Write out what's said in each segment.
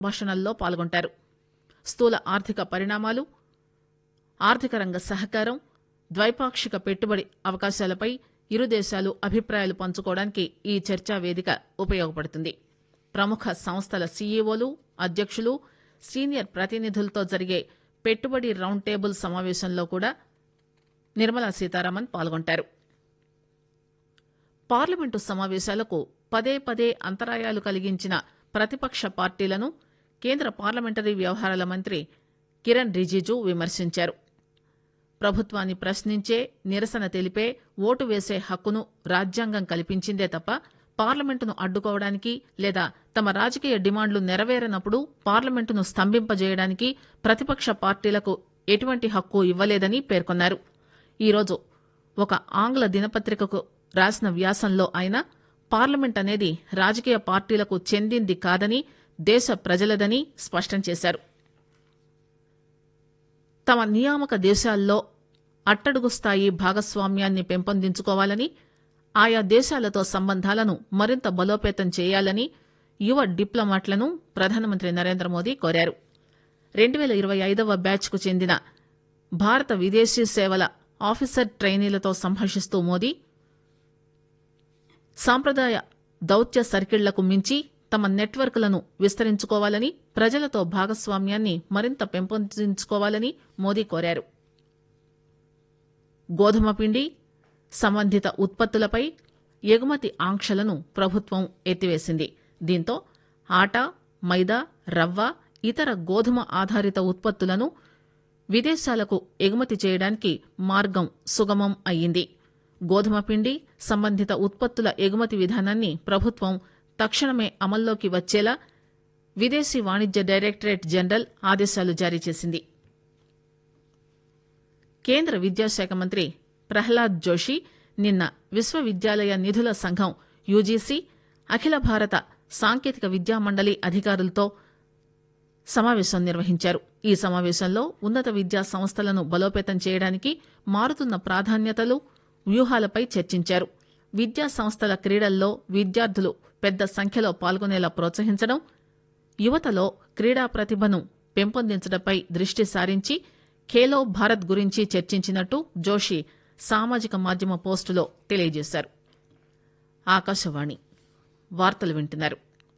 భాషణల్లో పాల్గొంటారు స్థూల ఆర్థిక పరిణామాలు ఆర్థిక రంగ సహకారం ద్వైపాక్షిక పెట్టుబడి అవకాశాలపై ఇరు దేశాలు అభిప్రాయాలు పంచుకోవడానికి ఈ చర్చా వేదిక ఉపయోగపడుతుంది ప్రముఖ సంస్థల సీఈఓలు అధ్యక్షులు సీనియర్ ప్రతినిధులతో జరిగే పెట్టుబడి రౌండ్ టేబుల్ సమావేశంలో కూడా నిర్మలా సీతారామన్ పాల్గొంటారు పార్లమెంటు సమావేశాలకు పదే పదే అంతరాయాలు కలిగించిన ప్రతిపక్ష పార్టీలను కేంద్ర పార్లమెంటరీ వ్యవహారాల మంత్రి కిరణ్ రిజిజు విమర్శించారు ప్రభుత్వాన్ని ప్రశ్నించే నిరసన తెలిపే ఓటు వేసే హక్కును రాజ్యాంగం కల్పించిందే తప్ప పార్లమెంటును అడ్డుకోవడానికి లేదా తమ రాజకీయ డిమాండ్లు నెరవేరనప్పుడు పార్లమెంటును స్తంభింపజేయడానికి ప్రతిపక్ష పార్టీలకు ఎటువంటి హక్కు ఇవ్వలేదని పేర్కొన్నారు ఈరోజు ఒక ఆంగ్ల దినపత్రికకు రాసిన వ్యాసంలో ఆయన పార్లమెంట్ అనేది రాజకీయ పార్టీలకు చెందింది కాదని దేశ ప్రజలదని స్పష్టం చేశారు తమ నియామక దేశాల్లో అట్టడుగు స్థాయి భాగస్వామ్యాన్ని పెంపొందించుకోవాలని ఆయా దేశాలతో సంబంధాలను మరింత బలోపేతం చేయాలని యువ డిప్లొమాట్లను ప్రధానమంత్రి నరేంద్ర మోదీ కోరారు రెండు పేల ఇరవై ఐదవ బ్యాచ్కు చెందిన భారత విదేశీ సేవల ఆఫీసర్ ట్రైనీలతో సంభాషిస్తూ మోదీ సాంప్రదాయ దౌత్య సర్కిళ్లకు మించి తమ నెట్వర్క్లను విస్తరించుకోవాలని ప్రజలతో భాగస్వామ్యాన్ని మరింత పెంపొందించుకోవాలని మోదీ కోరారు గోధుమ పిండి సంబంధిత ఉత్పత్తులపై ఎగుమతి ఆంక్షలను ప్రభుత్వం ఎత్తివేసింది దీంతో ఆట మైదా రవ్వ ఇతర గోధుమ ఆధారిత ఉత్పత్తులను విదేశాలకు ఎగుమతి చేయడానికి మార్గం సుగమం అయ్యింది గోధుమ పిండి సంబంధిత ఉత్పత్తుల ఎగుమతి విధానాన్ని ప్రభుత్వం తక్షణమే అమల్లోకి వచ్చేలా విదేశీ వాణిజ్య డైరెక్టరేట్ జనరల్ ఆదేశాలు జారీ చేసింది కేంద్ర విద్యాశాఖ మంత్రి ప్రహ్లాద్ జోషి నిన్న విశ్వవిద్యాలయ నిధుల సంఘం యూజీసీ అఖిల భారత సాంకేతిక విద్యా మండలి అధికారులతో సమావేశం నిర్వహించారు ఈ సమావేశంలో ఉన్నత విద్యా సంస్థలను బలోపేతం చేయడానికి మారుతున్న ప్రాధాన్యతలు వ్యూహాలపై చర్చించారు విద్యా సంస్థల క్రీడల్లో విద్యార్థులు పెద్ద సంఖ్యలో పాల్గొనేలా ప్రోత్సహించడం యువతలో క్రీడా ప్రతిభను పెంపొందించడంపై దృష్టి సారించి ఖేలో భారత్ గురించి చర్చించినట్టు జోషి సామాజిక మాధ్యమ పోస్టులో తెలియజేశారు ఆకాశవాణి వార్తలు వింటున్నారు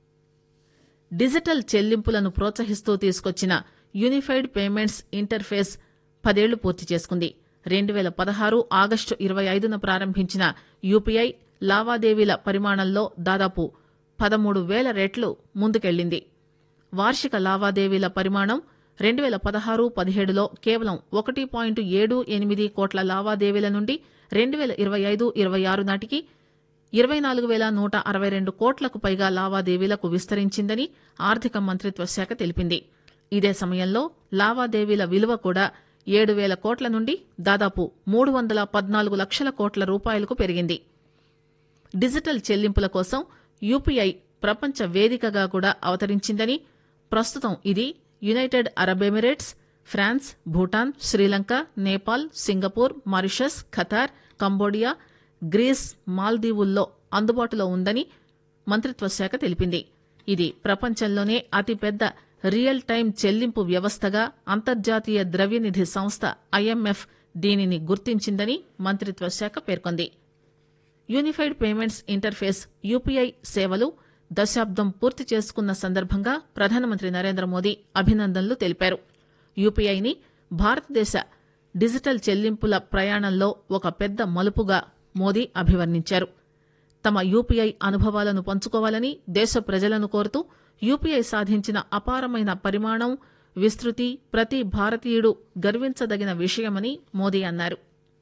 డిజిటల్ చెల్లింపులను ప్రోత్సహిస్తూ తీసుకొచ్చిన యూనిఫైడ్ పేమెంట్స్ ఇంటర్ఫేస్ పదేళ్లు పూర్తి చేసుకుంది రెండు పేల పదహారు ఆగస్టు ఇరవై ఐదున ప్రారంభించిన యూపీఐ లావాదేవీల పరిమాణంలో దాదాపు పదమూడు వేల రెట్లు ముందుకెళ్లింది వార్షిక లావాదేవీల పరిమాణం రెండు పేల పదహారు పదిహేడులో కేవలం ఒకటి పాయింట్ ఏడు ఎనిమిది కోట్ల లావాదేవీల నుండి రెండు పేల ఇరవై ఐదు ఇరవై ఆరు నాటికి ఇరవై నాలుగు వేల నూట అరవై రెండు కోట్లకు పైగా లావాదేవీలకు విస్తరించిందని ఆర్థిక మంత్రిత్వ శాఖ తెలిపింది ఇదే సమయంలో లావాదేవీల విలువ కూడా ఏడు వేల కోట్ల నుండి దాదాపు మూడు వందల పద్నాలుగు లక్షల కోట్ల రూపాయలకు పెరిగింది డిజిటల్ చెల్లింపుల కోసం యూపీఐ ప్రపంచ వేదికగా కూడా అవతరించిందని ప్రస్తుతం ఇది United Arab Emirates France Bhutan Sri Lanka Nepal Singapore Mauritius Qatar Cambodia Greece మాల్దీవుల్లో అందుబాటులో ఉందని మంత్రిత్వ శాఖ తెలిపింది ఇది ప్రపంచంలోనే అతిపెద్ద రియల్ టైం చెల్లింపు వ్యవస్థగా అంతర్జాతీయ ద్రవ్యనిధి సంస్థ ఐఎంఎఫ్ దీనిని గుర్తించిందని మంత్రిత్వ శాఖ పేర్కొంది యూనిఫైడ్ పేమెంట్స్ ఇంటర్ఫేస్ యూపీఐ సేవలు దశాబ్దం పూర్తి చేసుకున్న సందర్భంగా ప్రధానమంత్రి నరేంద్ర మోదీ అభినందనలు తెలిపారు యూపీఐని భారతదేశ డిజిటల్ చెల్లింపుల ప్రయాణంలో ఒక పెద్ద మలుపుగా మోదీ అభివర్ణించారు తమ యూపీఐ అనుభవాలను పంచుకోవాలని దేశ ప్రజలను కోరుతూ యూపీఐ సాధించిన అపారమైన పరిమాణం విస్తృతి ప్రతి భారతీయుడు గర్వించదగిన విషయమని మోదీ అన్నారు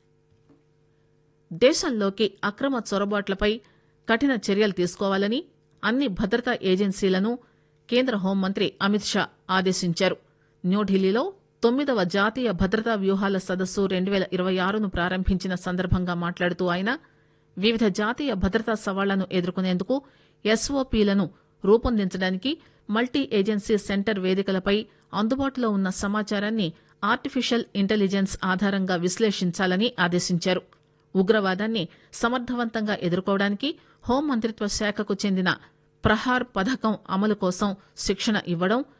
దేశంలోకి అక్రమ చొరబాట్లపై కఠిన చర్యలు తీసుకోవాలని అన్ని భద్రతా ఏజెన్సీలను కేంద్ర హోంమంత్రి అమిత్ షా ఆదేశించారు న్యూఢిల్లీలో తొమ్మిదవ జాతీయ భద్రతా వ్యూహాల సదస్సు రెండు పేల ఇరవై ఆరును ప్రారంభించిన సందర్భంగా మాట్లాడుతూ ఆయన వివిధ జాతీయ భద్రతా సవాళ్లను ఎదుర్కొనేందుకు ఎస్ఓపీలను రూపొందించడానికి మల్టీ ఏజెన్సీ సెంటర్ వేదికలపై అందుబాటులో ఉన్న సమాచారాన్ని ఆర్టిఫిషియల్ ఇంటెలిజెన్స్ ఆధారంగా విశ్లేషించాలని ఆదేశించారు ఉగ్రవాదాన్ని సమర్థవంతంగా ఎదుర్కోవడానికి హోం మంత్రిత్వ శాఖకు చెందిన ప్రహార్ పథకం అమలు కోసం శిక్షణ ఇవ్వడం